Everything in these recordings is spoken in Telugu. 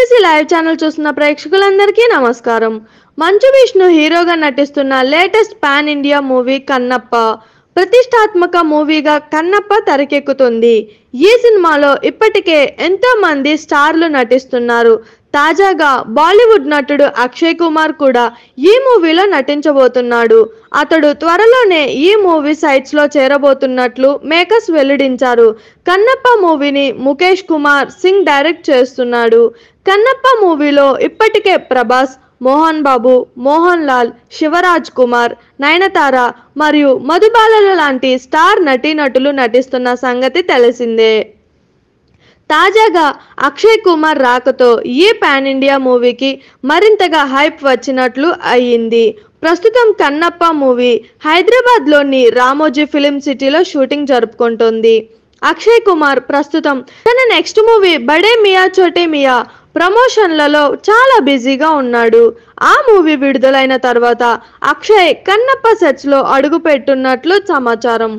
టీఎఫ్సిసి లైవ్ ఛానల్ చూస్తున్న ప్రేక్షకులందరికీ నమస్కారం మంచు విష్ణు హీరోగా నటిస్తున్న latest pan India movie Kannappa ప్రతిష్టాత్మక మూవీగా కన్నప్ప తెరకెక్కుతుంది ఈ సినిమాలో ఇప్పటికే ఎంతో మంది స్టార్లు నటిస్తున్నారు తాజాగా బాలీవుడ్ నటుడు అక్షయ్ కుమార్ కూడా ఈ మూవీలో నటించబోతున్నాడు అతడు త్వరలోనే ఈ మూవీ సైట్స్ లో చేరబోతున్నట్లు మేకర్స్ వెల్లడించారు కన్నప్ప మూవీని ముఖేష్ కుమార్ సింగ్ డైరెక్ట్ చేస్తున్నాడు కన్నప్ప మూవీలో ఇప్పటికే ప్రభాస్ మోహన్ బాబు మోహన్ లాల్ శివరాజ్ కుమార్ నయనతార మరియు మధుబాలల లాంటి స్టార్ నటీనటులు నటిస్తున్న సంగతి తెలిసిందే తాజాగా అక్షయ్ కుమార్ రాకతో ఈ పాన్ ఇండియా మూవీకి మరింతగా హైప్ వచ్చినట్లు అయ్యింది ప్రస్తుతం కన్నప్ప మూవీ హైదరాబాద్లోని రామోజీ ఫిలిం సిటీలో షూటింగ్ జరుపుకుంటోంది అక్షయ్ కుమార్ ప్రస్తుతం తన నెక్స్ట్ మూవీ బడే మియా చోటే మియా ప్రమోషన్లలో చాలా బిజీగా ఉన్నాడు ఆ మూవీ విడుదలైన తర్వాత అక్షయ్ కన్నప్ప సెట్స్లో అడుగు పెట్టున్నట్లు సమాచారం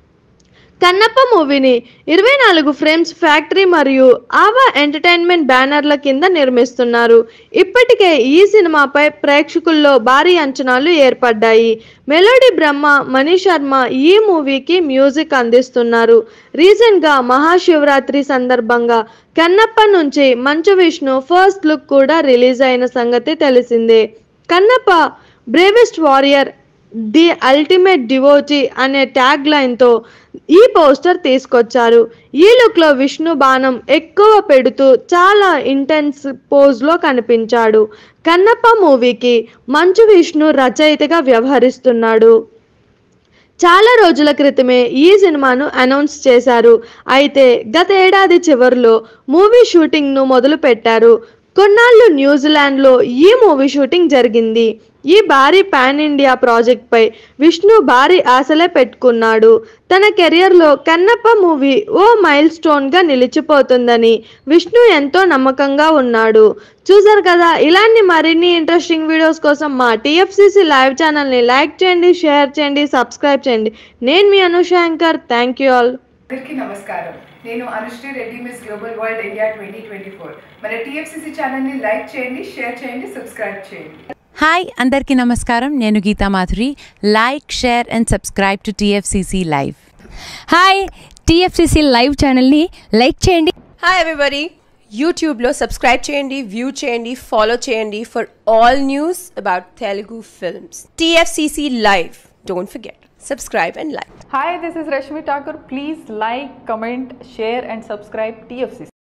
కన్నప్ప మూవీని ఇరవై నాలుగు ఫ్రేమ్స్ ఫ్యాక్టరీ మరియు ఆవా ఎంటర్టైన్మెంట్ బ్యానర్ల కింద నిర్మిస్తున్నారు ఇప్పటికే ఈ సినిమాపై ప్రేక్షకుల్లో భారీ అంచనాలు ఏర్పడ్డాయి మెలోడీ బ్రహ్మ మణి శర్మ ఈ మూవీకి మ్యూజిక్ అందిస్తున్నారు రీసెంట్గా మహాశివరాత్రి సందర్భంగా కన్నప్ప నుంచి మంచు విష్ణు ఫస్ట్ లుక్ కూడా రిలీజ్ అయిన సంగతి తెలిసిందే Kannappa bravest warrior the ultimate devotee అనే ట్యాగ్ లైన్తో ఈ పోస్టర్ తీసుకొచ్చారు ఈ లుక్లో విష్ణు బాణం ఎక్కువ పెడుతూ చాలా ఇంటెన్స్ పోజ్లో కనిపించాడు కన్నప్ప మూవీకి మంచు విష్ణు రచయితగా వ్యవహరిస్తున్నాడు చాలా రోజుల క్రితమే ఈ సినిమాను అనౌన్స్ చేశారు అయితే గత ఏడాది చివరిలో మూవీ షూటింగ్ను మొదలు పెట్టారు కొన్నాళ్ళు న్యూజిలాండ్లో ఈ మూవీ షూటింగ్ జరిగింది ఈ భారీ పాన్ ఇండియా ప్రాజెక్ట్పై విష్ణు భారీ ఆశలే పెట్టుకున్నాడు తన కెరియర్లో కన్నప్ప మూవీ ఓ మైల్ స్టోన్గా నిలిచిపోతుందని విష్ణు ఎంతో నమ్మకంగా ఉన్నాడు చూసారు కదా ఇలాంటి మరిన్ని ఇంట్రెస్టింగ్ వీడియోస్ కోసం మా టీఎఫ్సిసి లైవ్ ఛానల్ని లైక్ చేయండి షేర్ చేయండి సబ్స్క్రైబ్ చేయండి నేను మీ అనుశాంకర్ థ్యాంక్ యూ ఆల్ అందరికీ నమస్కారం నేను Anushree Reddy miss global world India twenty twenty four మన టీఎఫ్సిసి ఛానల్ని లైక్ చేయండి షేర్ చేయండి సబ్స్క్రైబ్ చేయండి హాయ్ అందరికీ నమస్కారం నేను Geetha Madhuri like share and subscribe to TFCC live hi TFCC live ఛానల్ని లైక్ చేయండి హాయ్ ఎవ్రీబడి యూట్యూబ్లో సబ్స్క్రైబ్ చేయండి వ్యూ చేయండి ఫాలో చేయండి for all news about Telugu films TFCC live don't forget subscribe and like Hi, this is Rashmi Thakur. Please like, comment, share, and subscribe TFCC.